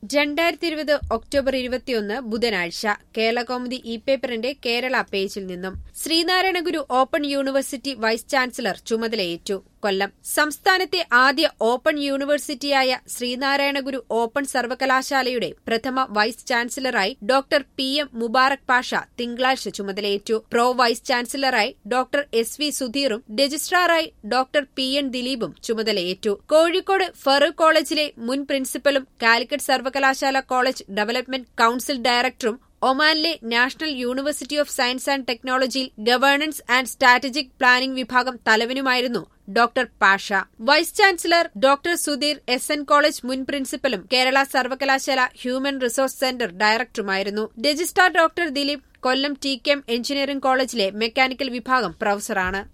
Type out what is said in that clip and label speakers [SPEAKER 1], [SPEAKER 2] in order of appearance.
[SPEAKER 1] രണ്ടായിരത്തി ഇരുപത് ഒക്ടോബർ ഇരുപത്തിയൊന്ന് ബുധനാഴ്ച കേരളകൗമുദി ഇ പേപ്പറിന്റെ കേരള പേജിൽ നിന്നും Sreenarayana Guru open university vice chancellor ചുമതലയേറ്റു കൊല്ലം സംസ്ഥാനത്തെ ആദ്യ ഓപ്പൺ യൂണിവേഴ്സിറ്റിയായ ശ്രീനാരായണ ഗുരു ഓപ്പൺ സർവകലാശാലയുടെ പ്രഥമ വൈസ് ചാൻസലറായി doctor P M Mubarak Pasha തിങ്കളാഴ്ച ചുമതലയേറ്റു പ്രോ വൈസ് ചാൻസലറായി ഡോക്ടർ എസ് വി സുധീറും രജിസ്ട്രാറായി ഡോക്ടർ പി എൻ ദിലീപും ചുമതലയേറ്റു കോഴിക്കോട് ഫറൂഖ് കോളേജിലെ മുൻ പ്രിൻസിപ്പലും കാലിക്കറ്റ് സർവകലാശാല കോളേജ് ഡെവലപ്മെന്റ് കൌൺസിൽ ഡയറക്ടറും ഒമാനിലെ national university of science and ടെക്നോളജിയിൽ ഗവേണൻസ് ആൻഡ് സ്ട്രാറ്റജിക് പ്ലാനിംഗ് വിഭാഗം തലവനുമായിരുന്നു doctor Pasha vice chancellor doctor Sudheer S N college മുൻ പ്രിൻസിപ്പലും കേരള സർവകലാശാല ഹ്യൂമൻ റിസോഴ്സ് സെന്റർ ഡയറക്ടറുമായിരുന്നു registrar doctor Dileep Kollam T K M engineering കോളേജിലെ മെക്കാനിക്കൽ വിഭാഗം പ്രൊഫസറാണ്